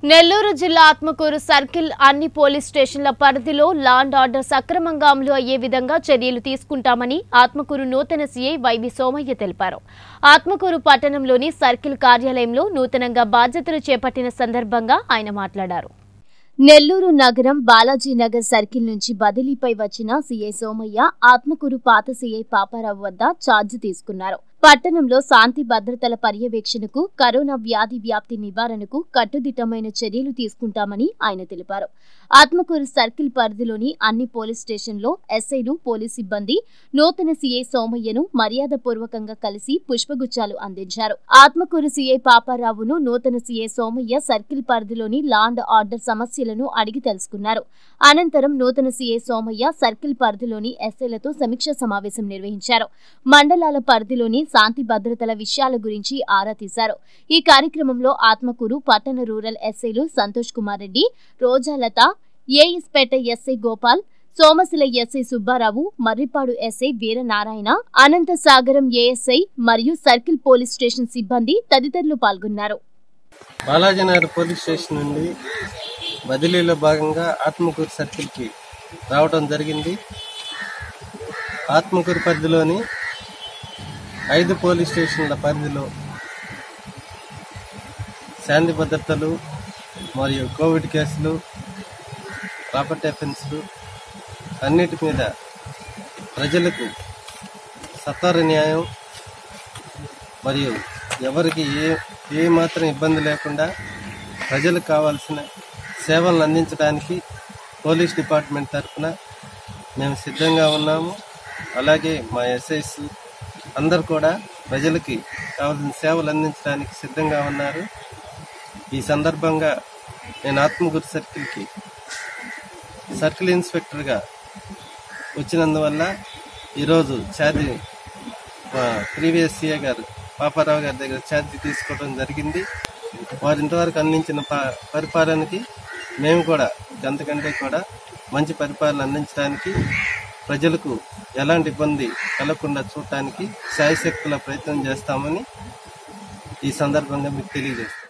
నెల్లూరు జిల్లా ఆత్మకూరు సర్కిల్ అన్ని పోలీస్ స్టేషన్ల పరిధిలో లా అండ్ ఆర్డర్ సక్రమంగా అమలు అయ్యే విధంగా చర్యలు తీసుకుంటామని ఆత్మకూరు నూతన సీఐ వైవి సోమయ్య తెలిపారు ఆత్మకూరు పట్టణంలోని సర్కిల్ కార్యాలయంలో నూతనంగా బాధ్యతలు చేపట్టిన సందర్భంగా ఆయన మాట్లాడారు నెల్లూరు నగరం బాలాజీ నగర్ సర్కిల్ నుంచి బదిలీపై వచ్చిన సీఐ సోమయ్య ఆత్మకూరు పాత సీఐ పాపారావు వద్ద ఛార్జ్ తీసుకున్నారు పట్టణంలో శాంతి భద్రతల పర్యవేక్షణకు కరోనా వ్యాధి వ్యాప్తి నివారణకు కట్టుదిట్టమైన చర్యలు తీసుకుంటామని ఆయన తెలిపారు ఆత్మకూరు సర్కిల్ పరిధిలోని అన్ని పోలీస్ స్టేషన్లో ఎస్ఐలు పోలీస్ సిబ్బంది నూతన సీఐ సోమయ్యను మర్యాదపూర్వకంగా కలిసి పుష్పగుచ్చాలు అందించారు ఆత్మకూరు సీఐ పాపారావును నూతన సీఐ సోమయ్య సర్కిల్ పరిధిలోని లా అండ్ ఆర్డర్ సమస్యలను అడిగి తెలుసుకున్నారు అనంతరం నూతన సీఐ సోమయ్య సర్కిల్ పరిధిలోని ఎస్ఐలతో సమీక్ష సమావేశం నిర్వహించారు మండలాల పరిధిలోని శాంతి భద్రతల విషయాల గురించి ఆరా తీశారు ఈ కార్యక్రమంలో ఆత్మకూరు పట్టణ రూరల్ ఎస్ఐలు Santosh Kumar Reddy Rojalatha ASPeta SI Gopal Somasila SI Subbarao Marripadu SI Veeranarayana Anantasagaram ASI మరియు సర్కిల్ పోలీస్ స్టేషన్ సిబ్బంది తదితరులు పాల్గొన్నారు బాలాజీనగర్ పోలీస్ స్టేషన్ నుండి బదిలీలో భాగంగా ఆత్మకూరు సర్కిల్కి రావడం జరిగింది ఆత్మకూరు పరిధిలోని ఐదు పోలీస్ స్టేషన్ల పరిధిలో శాంతి భద్రతలు మరియు కోవిడ్ కేసులు ప్రాపర్టీ అఫెన్స్లు అన్నిటి మీద ప్రజలకు సత్వర న్యాయం మరియు ఎవరికి ఏ ఏ మాత్రం ఇబ్బంది లేకుండా ప్రజలకు కావాల్సిన సేవలను అందించడానికి పోలీస్ డిపార్ట్మెంట్ తరఫున మేము సిద్ధంగా ఉన్నాము అలాగే మా ఎస్ఐస్ అందరు కూడా ప్రజలకి కావాల్సిన సేవలు అందించడానికి సిద్ధంగా ఉన్నారు ఈ సందర్భంగా నేను ఆత్మగురు సర్కిల్కి సర్కిల్ ఇన్స్పెక్టర్గా వచ్చినందువల్ల ఈరోజు ఛార్జీ ప్రీవియస్ సీఏ గారు పాపారావు గారి దగ్గర ఛార్జీ తీసుకోవడం జరిగింది వారు ఇంతవరకు అందించిన ప- పరిపాలనకి మేము కూడా అంతకంటే కూడా మంచి పరిపాలన అందించడానికి ప్రజలకు ఎలాంటి ఇబ్బంది కలగకుండా చూడటానికి శాయశక్తుల ప్రయత్నం చేస్తామని ఈ సందర్భంగా మీకు తెలియజేస్తాం